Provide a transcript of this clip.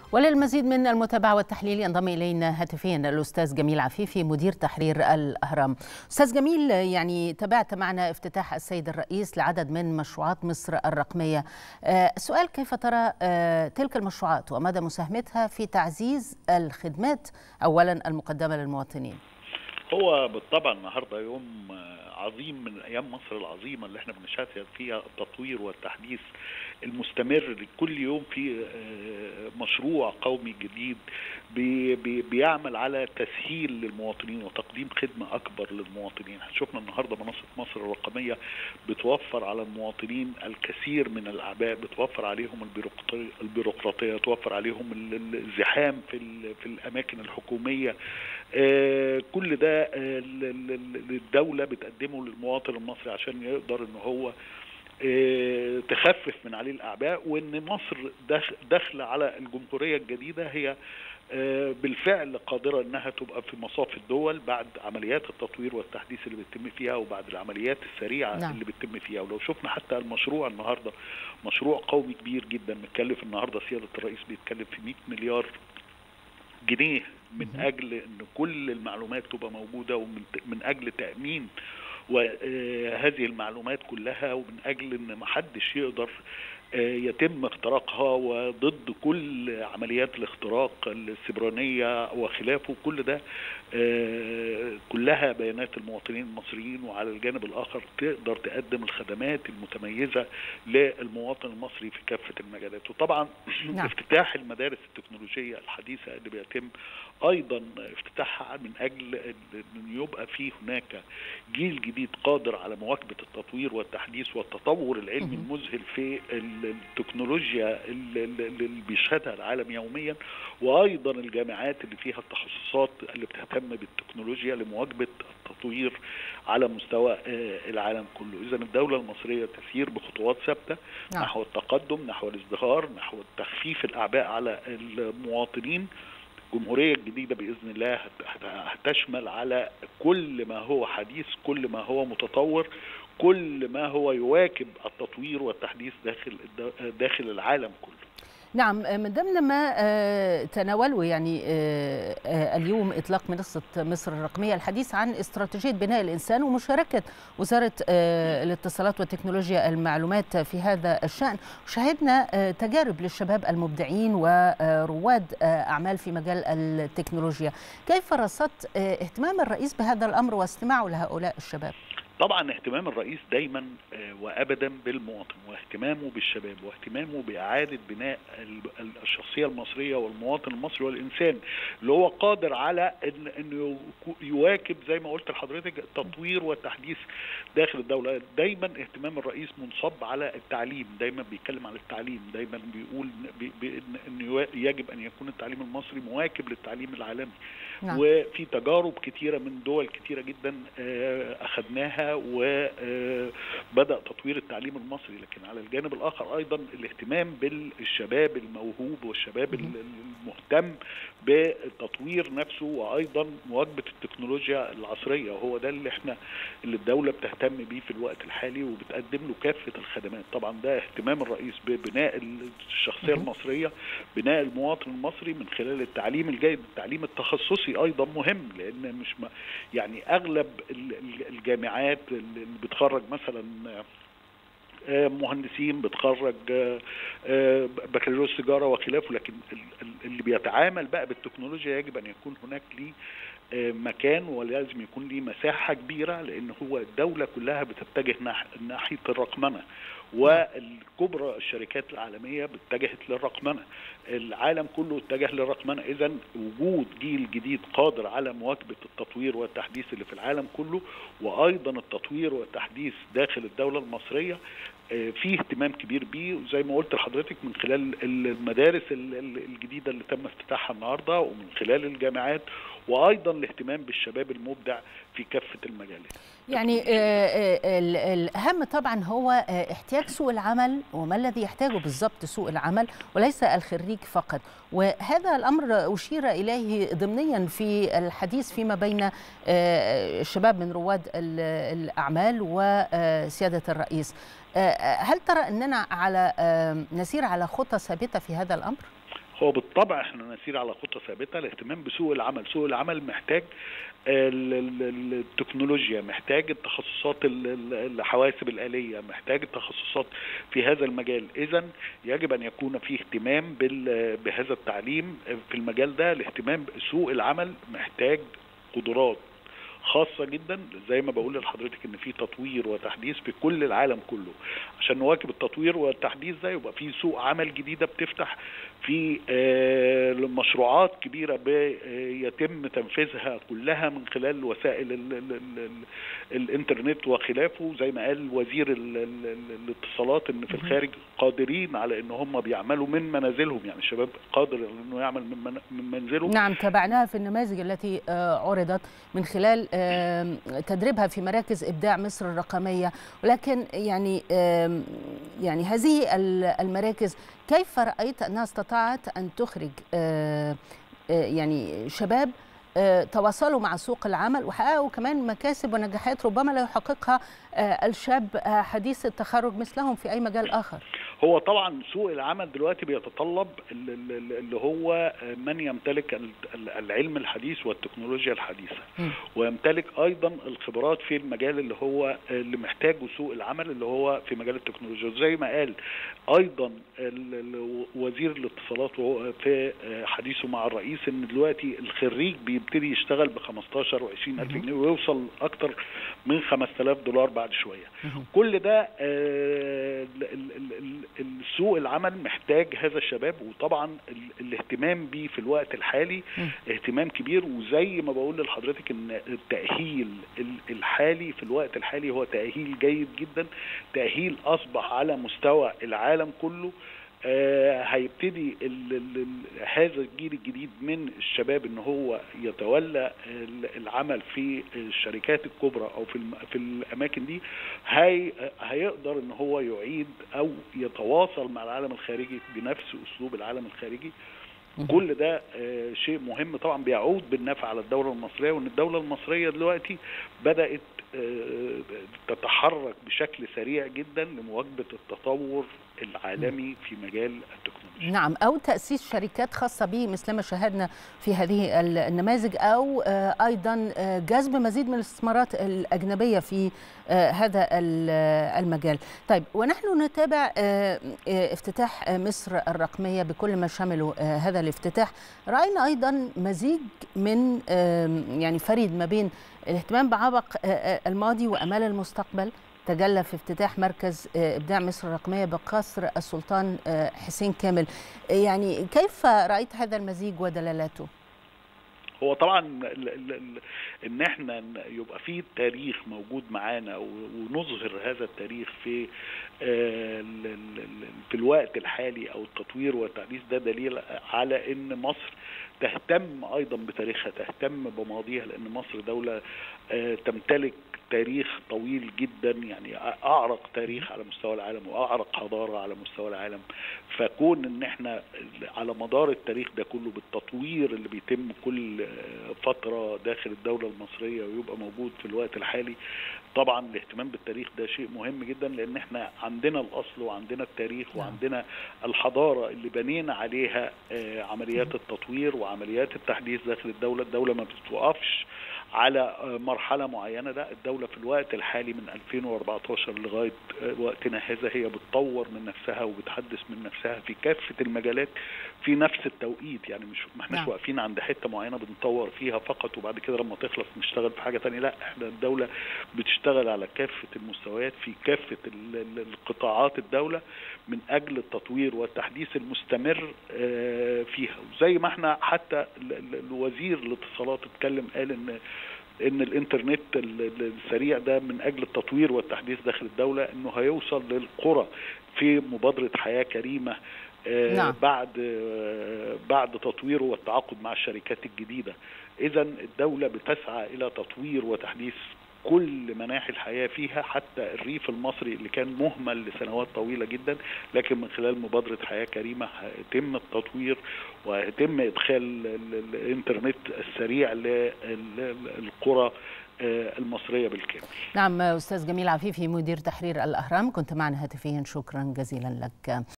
وللمزيد من المتابعة والتحليل ينضم إلينا هاتفيا الأستاذ جميل عفيفي مدير تحرير الأهرام أستاذ جميل يعني تابعت معنا افتتاح السيد الرئيس لعدد من مشروعات مصر الرقمية السؤال كيف ترى تلك المشروعات ومدى مساهمتها في تعزيز الخدمات أولا المقدمة للمواطنين هو بالطبع النهارده يوم عظيم من ايام مصر العظيمه اللي احنا بنشهد فيها التطوير والتحديث المستمر كل يوم في مشروع قومي جديد بي بي بيعمل على تسهيل للمواطنين وتقديم خدمه اكبر للمواطنين شفنا النهارده منصه مصر الرقميه بتوفر على المواطنين الكثير من الاعباء بتوفر عليهم البيروقراطيه توفر عليهم الزحام في في الاماكن الحكوميه آه كل ده آه الدولة بتقدمه للمواطن المصري عشان يقدر ان هو آه تخفف من عليه الاعباء وان مصر داخله على الجمهوريه الجديده هي بالفعل قادرة انها تبقى في مصاف الدول بعد عمليات التطوير والتحديث اللي بيتم فيها وبعد العمليات السريعة نعم. اللي بيتم فيها ولو شفنا حتى المشروع النهاردة مشروع قومي كبير جدا متكلف النهاردة سيادة الرئيس بيتكلم في 100 مليار جنيه من اجل ان كل المعلومات تبقى موجوده ومن من اجل تامين وهذه المعلومات كلها ومن اجل ان ما حدش يقدر يتم اختراقها وضد كل عمليات الاختراق السبرانيه وخلافه كل ده كلها بيانات المواطنين المصريين وعلى الجانب الاخر تقدر تقدم الخدمات المتميزه للمواطن المصري في كافه المجالات وطبعا نعم. افتتاح المدارس التكنولوجيه الحديثه اللي بيتم ايضا افتتاحها من اجل ان يبقى في هناك جيل جديد قادر على مواكبه التطوير والتحديث والتطور العلمي المذهل في التكنولوجيا اللي بيشهدها العالم يوميا وايضا الجامعات اللي فيها التخصصات اللي بتهتم بالتكنولوجيا لمواكبه التطوير على مستوى العالم كله اذا الدوله المصريه تسير بخطوات ثابته نعم. نحو التقدم نحو الازدهار نحو تخفيف الاعباء على المواطنين الجمهوريه الجديده باذن الله هتشمل على كل ما هو حديث كل ما هو متطور كل ما هو يواكب التطوير والتحديث داخل داخل العالم كله نعم من ضمن ما تناوله يعني اليوم اطلاق منصه مصر الرقميه الحديث عن استراتيجيه بناء الانسان ومشاركه وزاره الاتصالات وتكنولوجيا المعلومات في هذا الشان شاهدنا تجارب للشباب المبدعين ورواد اعمال في مجال التكنولوجيا كيف رصدت اهتمام الرئيس بهذا الامر واستماعه لهؤلاء الشباب طبعا اهتمام الرئيس دايما وابدا بالمواطن واهتمامه بالشباب واهتمامه باعاده بناء الشخصيه المصريه والمواطن المصري والانسان اللي هو قادر على ان انه يواكب زي ما قلت لحضرتك التطوير والتحديث داخل الدوله دايما اهتمام الرئيس منصب على التعليم دايما بيتكلم عن التعليم دايما بيقول انه يجب ان يكون التعليم المصري مواكب للتعليم العالمي نعم. وفي تجارب كتيره من دول كتيره جدا اخذناها وبدا تطوير التعليم المصري لكن على الجانب الاخر ايضا الاهتمام بالشباب الموهوب والشباب المهتم بتطوير نفسه وايضا مواكبه التكنولوجيا العصريه وهو ده اللي احنا اللي الدوله بتهتم بيه في الوقت الحالي وبتقدم له كافه الخدمات طبعا ده اهتمام الرئيس ببناء الشخصيه المصريه بناء المواطن المصري من خلال التعليم الجيد التعليم التخصصي ايضا مهم لان مش يعني اغلب الجامعات اللي بتخرج مثلا مهندسين بتخرج بكالوريوس تجاره وخلافه لكن اللي بيتعامل بقى بالتكنولوجيا يجب ان يكون هناك ليه مكان ولازم يكون ليه مساحه كبيره لان هو الدوله كلها بتتجه ناحيه الرقمنه والكبرى الشركات العالميه اتجهت للرقمنه العالم كله اتجه للرقمنه اذا وجود جيل جديد قادر على مواكبه التطوير والتحديث اللي في العالم كله وايضا التطوير والتحديث داخل الدوله المصريه فيه اهتمام كبير بيه وزي ما قلت لحضرتك من خلال المدارس الجديده اللي تم افتتاحها النهارده ومن خلال الجامعات وايضا الاهتمام بالشباب المبدع في كافه المجالات. يعني الاهم طبعا هو احتياج سوق العمل وما الذي يحتاجه بالضبط سوق العمل وليس الخريج فقط وهذا الامر اشير اليه ضمنيا في الحديث فيما بين الشباب من رواد الاعمال وسياده الرئيس هل ترى اننا على نسير على خطى ثابته في هذا الامر؟ هو بالطبع احنا نسير على خطه ثابته الاهتمام بسوق العمل سوق العمل محتاج التكنولوجيا محتاج التخصصات الحواسب الآلية محتاج التخصصات في هذا المجال إذا يجب أن يكون في اهتمام بهذا التعليم في المجال ده الاهتمام بسوق العمل محتاج قدرات خاصة جدا زي ما بقول لحضرتك ان في تطوير وتحديث في كل العالم كله عشان نواكب التطوير والتحديث ده يبقى في سوق عمل جديدة بتفتح في مشروعات كبيرة يتم تنفيذها كلها من خلال وسائل ال ال ال الانترنت وخلافه زي ما قال وزير الاتصالات ان في الخارج قادرين على ان هم بيعملوا من منازلهم يعني الشباب قادر انه يعمل من منزله نعم تابعناها في النماذج التي عرضت من خلال تدريبها في مراكز ابداع مصر الرقميه ولكن يعني يعني هذه المراكز كيف رايت انها استطاعت ان تخرج يعني شباب تواصلوا مع سوق العمل وحققوا كمان مكاسب ونجاحات ربما لا يحققها الشاب حديث التخرج مثلهم في اي مجال اخر هو طبعا سوق العمل دلوقتي بيتطلب اللي هو من يمتلك العلم الحديث والتكنولوجيا الحديثه ويمتلك ايضا الخبرات في المجال اللي هو اللي محتاجه سوق العمل اللي هو في مجال التكنولوجيا زي ما قال ايضا وزير الاتصالات وهو في حديثه مع الرئيس ان دلوقتي الخريج بيبتدي يشتغل ب 15 و20 الف جنيه ويوصل اكتر من 5000 دولار بعد شويه كل ده السوق العمل محتاج هذا الشباب وطبعا الاهتمام بيه في الوقت الحالي اهتمام كبير وزي ما بقول لحضرتك ان التاهيل الحالي في الوقت الحالي هو تاهيل جيد جدا تاهيل اصبح على مستوى العالم كله آه هيبتدي ال ال هذا الجيل الجديد من الشباب ان هو يتولى العمل في الشركات الكبرى او في في الاماكن دي هي هيقدر ان هو يعيد او يتواصل مع العالم الخارجي بنفس اسلوب العالم الخارجي كل ده آه شيء مهم طبعا بيعود بالنفع على الدوله المصريه وان الدوله المصريه دلوقتي بدات آه تتحرك بشكل سريع جدا لمواكبه التطور العالمي في مجال التكنولوجيا نعم او تاسيس شركات خاصه به مثلما شاهدنا في هذه النماذج او ايضا جذب مزيد من الاستثمارات الاجنبيه في هذا المجال طيب ونحن نتابع افتتاح مصر الرقميه بكل ما شمله هذا الافتتاح راينا ايضا مزيج من يعني فريد ما بين الاهتمام بعبق الماضي وامال المستقبل تجلى في افتتاح مركز ابداع مصر الرقميه بقصر السلطان حسين كامل يعني كيف رايت هذا المزيج ودلالاته هو طبعا ان احنا يبقى في تاريخ موجود معانا ونظهر هذا التاريخ في في الوقت الحالي او التطوير والتحديث ده دليل على ان مصر تهتم ايضا بتاريخها تهتم بماضيها لان مصر دوله تمتلك تاريخ طويل جدا يعني اعرق تاريخ على مستوى العالم واعرق حضاره على مستوى العالم فكون ان احنا على مدار التاريخ ده كله بالتطوير اللي بيتم كل فتره داخل الدوله المصريه ويبقى موجود في الوقت الحالي طبعا الاهتمام بالتاريخ ده شيء مهم جدا لان احنا عندنا الاصل وعندنا التاريخ وعندنا الحضاره اللي بنينا عليها عمليات التطوير وعمليات التحديث داخل الدوله الدوله ما بتتوقفش على مرحله معينه لا الدوله في الوقت الحالي من 2014 لغايه وقتنا هذا هي بتطور من نفسها وبتحدث من نفسها في كافه المجالات في نفس التوقيت يعني مش ما احناش واقفين عند حته معينه بنطور فيها فقط وبعد كده لما تخلص نشتغل في حاجه ثانيه لا احنا الدوله بتشتغل على كافه المستويات في كافه القطاعات الدوله من اجل التطوير والتحديث المستمر فيها وزي ما احنا حتى الوزير الاتصالات اتكلم قال ان ان الانترنت السريع ده من اجل التطوير والتحديث داخل الدوله انه هيوصل للقرى في مبادره حياه كريمه نعم. بعد بعد تطويره والتعاقد مع الشركات الجديده اذا الدوله بتسعى الى تطوير وتحديث كل مناحي الحياه فيها حتى الريف المصري اللي كان مهمل لسنوات طويله جدا لكن من خلال مبادره حياه كريمه هيتم التطوير وهيتم ادخال الانترنت السريع للقرى المصريه بالكامل. نعم استاذ جميل عفيفي مدير تحرير الاهرام كنت معنا هاتفيا شكرا جزيلا لك.